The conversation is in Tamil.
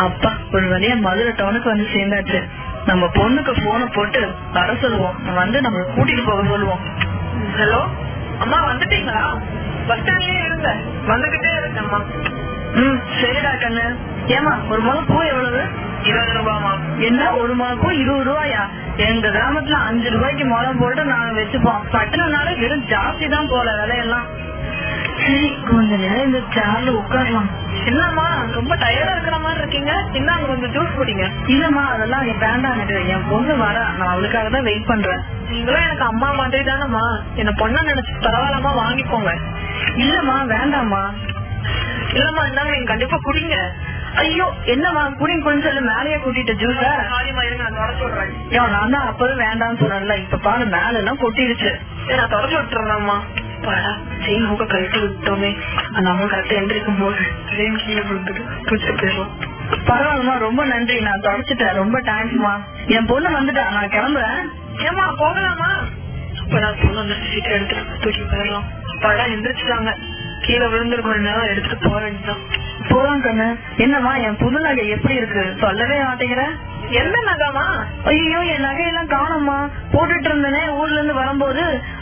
அப்பா ஒரு வழியா மதுரை டவுனுக்கு வந்து சேர்ந்தாச்சு நம்ம பொண்ணுக்கு போனை போட்டு வர சொல்லுவோம் வந்து நம்ம கூட்டிட்டு போக சொல்லுவோம் ஹலோ அம்மா வந்துட்டீங்களா பஸ் ஸ்டாண்ட்லயே இருங்க வந்துகிட்டே இருக்கேம்மா ம் சரிடா கண்ணு ஏமா ஒரு முளை பூ எவ்வளவு இருபது ரூபாமா என்ன ஒரு முளை பூ இருபது ரூபாயா எங்க கிராமத்துல அஞ்சு ரூபாய்க்கு முளம் போட்டு நாங்க வச்சுப்போம் பட்டணம்னால வெறும் ஜாஸ்தி தான் போல விலையெல்லாம் சரி கொஞ்ச நேரம் இந்த சேர்ல உட்காரலாம் என்னம்மா ரொம்ப டயர்டா இருக்கிற மாதிரி இருக்கீங்க இந்தாங்க கொஞ்சம் ஜூஸ் குடிங்க இல்லம்மா அதெல்லாம் இங்க வேண்டாம் எனக்கு என் பொண்ணு வர நான் அவளுக்காக தான் வெயிட் பண்றேன் நீங்களும் எனக்கு அம்மா மாதிரி தானம்மா என்ன பொண்ணா நினைச்சு பரவாயில்லமா வாங்கிக்கோங்க இல்லம்மா வேண்டாம்மா இல்லம்மா இந்தாங்க நீங்க கண்டிப்பா குடிங்க ஐயோ என்னம்மா குடிங்க கொஞ்சம் சொல்லு மேலேயே கூட்டிட்டு ஜூஸ சாரிம்மா இருங்க நான் தொடச்சு விடுறேன் ஐயோ நான் தான் அப்பவே வேண்டாம்னு சொன்னேன்ல இப்ப பாரு மேல எல்லாம் கொட்டிடுச்சு சரி, நான் தொடச்சு விட்டுறேன்மா பாடா செயின் மூக்க கழட்டி விட்டோமே அந்த அம்மா கரெக்டா எந்திரிக்கும் போது செயின் கீழே விழுந்துட்டு தூக்கிட்டு போயிடும் பரவாயில்லம்மா ரொம்ப நன்றி நான் தொடச்சிட்டேன் ரொம்ப தேங்க்ஸ்மா என் பொண்ணு வந்துட்டா நான் கிளம்புறேன் ஏமா போகலாமா அப்ப நான் பொண்ணு அந்த சீட்டை எடுத்துட்டு தூக்கி போயிடலாம் படம் எந்திரிச்சிட்டாங்க கீழே விழுந்திருக்கும் நேரம் எடுத்துட்டு போக வேண்டியதான் போலாம் கண்ணு என்னம்மா என் புது நகை எப்படி இருக்கு சொல்லவே மாட்டேங்கிற எந்த நகாமா ஐயோ என் நகையெல்லாம் காணும்மா போட்டுட்டு இருந்தேனே ஊர்ல இருந்து வரும்போது